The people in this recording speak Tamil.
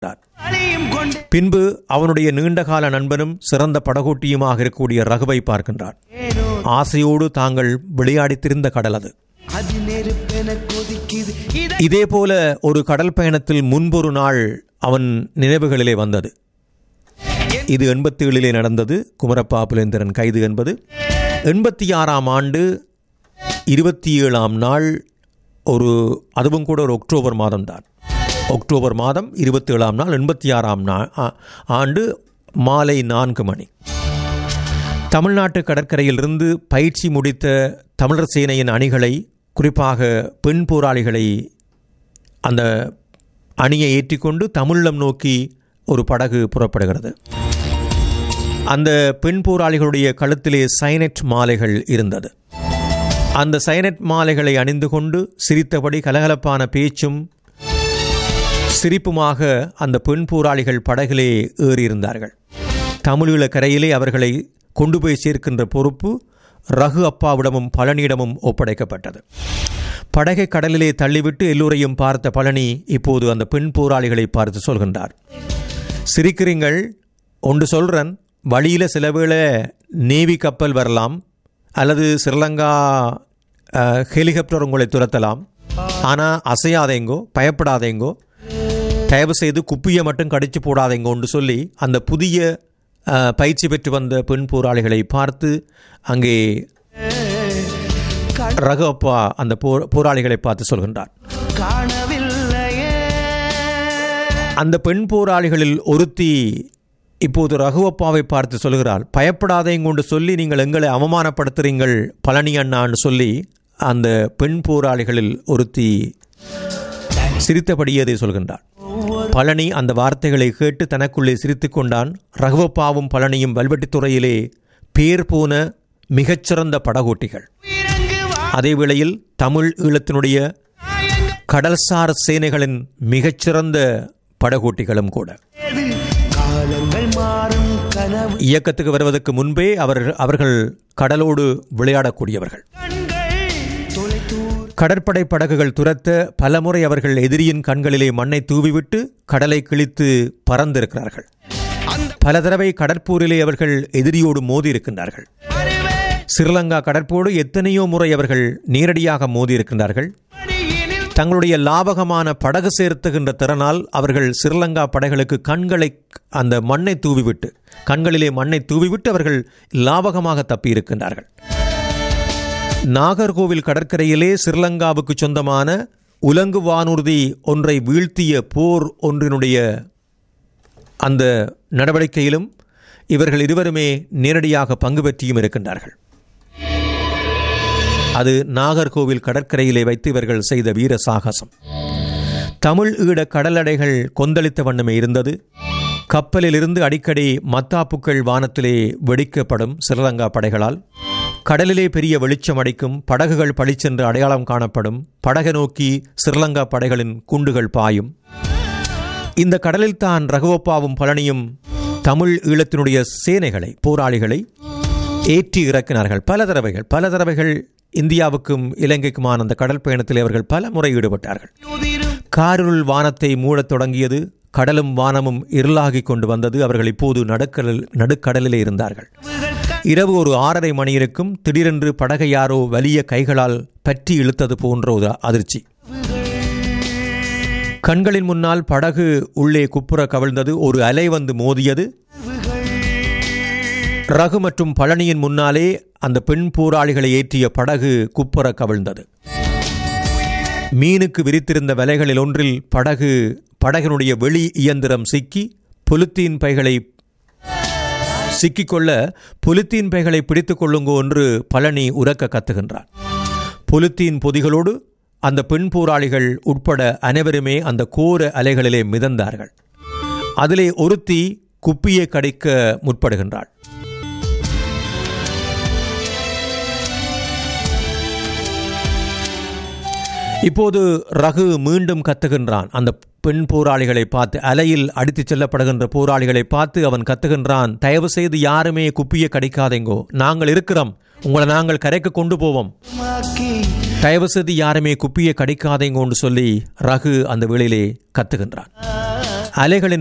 அழியும் கொண்டு பின்பு அவனுடைய நீண்டகால நண்பனும் சிறந்த படகோட்டியுமாக இருக்கக்கூடிய ரகுவை பார்க்கின்றான் ஏனோ ஆசையோடு தாங்கள் விளையாடித்திருந்த கடல் அது அது நெருப்பென கொதிக்குது இதை இதே போல ஒரு கடல் பயணத்தில் முன்பொரு நாள் அவன் நினைவுகளிலே வந்தது இது எண்பத்தி ஏழிலே நடந்தது குமரப்பா புலேந்திரன் கைது என்பது எண்பத்தி ஆறாம் ஆண்டு இருபத்தி ஏழாம் நாள் ஒரு அதுவும் கூட ஒரு அக்டோபர் மாதம்தான் அக்டோபர் மாதம் இருபத்தி ஏழாம் நாள் எண்பத்தி ஆறாம் நா ஆ- ஆண்டு மாலை நான்கு மணி தமிழ்நாட்டு கடற்கரையிலிருந்து பயிற்சி முடித்த தமிழர் சேனையின் அணிகளை குறிப்பாக பெண் போராளிகளை அந்த அணியை ஏற்றிக்கொண்டு தமிழம் நோக்கி ஒரு படகு புறப்படுகிறது அந்த பெண் போராளிகளுடைய கழுத்திலே சைனட் மாலைகள் இருந்தது அந்த சைனட் மாலைகளை அணிந்து கொண்டு சிரித்தபடி கலகலப்பான பேச்சும் சிரிப்புமாக அந்த பெண் போராளிகள் படகிலே ஏறியிருந்தார்கள் தமிழீழ கரையிலே அவர்களை கொண்டு போய் சேர்க்கின்ற பொறுப்பு ரகு அப்பாவிடமும் பழனியிடமும் ஒப்படைக்கப்பட்டது படகை கடலிலே தள்ளிவிட்டு எல்லோரையும் பார்த்த பழனி இப்போது அந்த பெண் போராளிகளை பார்த்து சொல்கின்றார் சிரிக்கிறீங்கள் ஒன்று சொல்கிறேன் வழியில் சில வேளை நேவி கப்பல் வரலாம் அல்லது ஸ்ரீலங்கா அஹ், ஹெலிகாப்டர் உங்களை துரத்தலாம் ஆனால் அசையாதேங்கோ பயப்படாதேங்கோ தயவு செய்து குப்பியை மட்டும் கடிச்சு போடாதீங்கன்னு சொல்லி அந்த புதிய அஹ், பயிற்சி பெற்று வந்த பெண் போராளிகளை பார்த்து அங்கே ரகு அப்பா அந்த போர் போராளிகளை பார்த்து சொல்கின்றார் காணவில்லையே அந்த பெண் போராளிகளில் ஒருத்தி இப்போது ரகுவப்பாவை பார்த்து சொல்கிறாள் பயப்படாதேங்க கொண்டு சொல்லி நீங்கள் எங்களை அவமானப்படுத்துறீங்கள் பழனி அண்ணான்னு சொல்லி அந்த பெண் போராளிகளில் ஒருத்தி சிரித்தபடியே அதை சொல்கின்றாள் பழனி அந்த வார்த்தைகளை கேட்டு தனக்குள்ளே சிரித்துக் கொண்டான் ரகுவப்பாவும் பழனியும் வல்வெட்டித்துறையிலே பேர் போன மிகச்சிறந்த படகோட்டிகள் இறங்கு அதே வேளையில் தமிழ் ஈழத்தினுடைய கடல்சார் சேனைகளின் மிகச்சிறந்த படகோட்டிகளும் கூட வாயது காலங்கள் மாறும் கனவு இயக்கத்துக்கு வருவதற்கு முன்பே அவர் அவர்கள் கடலோடு விளையாடக்கூடியவர்கள் கண்கள் தொலைத்தூர் கடற்படை படகுகள் துரத்த பலமுறை அவர்கள் எதிரியின் கண்களிலே மண்ணை தூவிவிட்டு கடலை கிழித்து பறந்திருக்கிறார்கள் அந்த பல தடவை கடற்போரிலே அவர்கள் எதிரியோடு மோதி இருக்கின்றார்கள் அறிவே ஸ்ரீலங்கா கடற்போடு எத்தனையோ முறை அவர்கள் நேரடியாக மோதி இருக்கின்றார்கள் பணியினில் தங்களுடைய லாபகமான படகு சேர்த்துகின்ற திறனால் அவர்கள் ஸ்ரீலங்கா படைகளுக்கு கண்களை அந்த மண்ணை தூவிவிட்டு கண்களிலே மண்ணை தூவிவிட்டு அவர்கள் லாபகமாக தப்பியிருக்கின்றார்கள் நாகர்கோவில் கடற்கரையிலே ஸ்ரீலங்காவுக்கு சொந்தமான உலங்கு வானூர்தி ஒன்றை வீழ்த்திய போர் ஒன்றினுடைய அந்த நடவடிக்கையிலும் இவர்கள் இருவருமே நேரடியாக பங்கு பெற்றியும் இருக்கின்றார்கள் அது நாகர்கோவில் கடற்கரையிலே வைத்து இவர்கள் செய்த வீர சாகசம் தமிழ் ஈழ கடலடைகள் கொந்தளித்த வண்ணமே இருந்தது கப்பலிலிருந்து அடிக்கடி மத்தாப்புக்கள் வானத்திலே வெடிக்கப்படும் ஸ்ரீலங்கா படைகளால் கடலிலே பெரிய வெளிச்சம் அடிக்கும் படகுகள் பளிச்சென்று அடையாளம் காணப்படும் படகை நோக்கி ஸ்ரீலங்கா படைகளின் குண்டுகள் பாயும் இந்த கடலில் தான் ரகுவப்பாவும் பழனியும் தமிழ் ஈழத்தினுடைய சேனைகளை போராளிகளை ஏற்றி இறக்கினார்கள் பல தடவைகள் பல தடவைகள் இந்தியாவுக்கும் இலங்கைக்குமான அந்த கடல் பயணத்தில் அவர்கள் பல முறை ஈடுபட்டார்கள் உதிரும் காரிருள் வானத்தை மூடத் தொடங்கியது கடலும் வானமும் இருளாகிக் கொண்டு வந்தது அவர்கள் இப்போது நடுக்கடல் நடுக்கடலிலே இருந்தார்கள் இரவு ஒரு ஆறரை மணி இருக்கும் திடீரென்று படகை யாரோ வலிய கைகளால் பற்றி இழுத்தது போன்ற ஒரு அதிர்ச்சி கண்களின் முன்னால் படகு உள்ளே குப்புற கவிழ்ந்தது ஒரு அலை வந்து மோதியது ரகு மற்றும் பழனியின் முன்னாலே அந்த பெண் போராளிகளை ஏற்றிய படகு குப்புற கவிழ்ந்தது மீனுக்கு விரித்திருந்த வலைகளில் ஒன்றில் படகு படகினுடைய வெளி இயந்திரம் சிக்கி பொலித்தீன் பைகளை சிக்கிக்கொள்ள பொலித்தீன் பைகளை பிடித்துக் கொள்ளுங்கோ என்று பழனி உரக்க கத்துகின்றான் பொலித்தீன் பொதிகளோடு அந்த பெண் போராளிகள் உட்பட அனைவருமே அந்த கோர அலைகளிலே மிதந்தார்கள் அதிலே ஒருத்தி குப்பியை கடிக்க முற்படுகின்றாள் இப்போது ரகு மீண்டும் கத்துகின்றான் அந்த பெண் போராளிகளை பார்த்து அலையில் அடித்துச் செல்லப்படுகின்ற போராளிகளை பார்த்து அவன் கத்துகின்றான் தயவு செய்து யாருமே குப்பியை கடிக்காதேங்கோ நாங்கள் இருக்கிறோம் உங்களை நாங்கள் கரைக்கு கொண்டு போவோம் மாக்கி தயவு செய்து யாருமே குப்பியை கடிக்காதேங்கோன்னு சொல்லி ரகு அந்த வேளையிலே கத்துகின்றான் அலைகளின்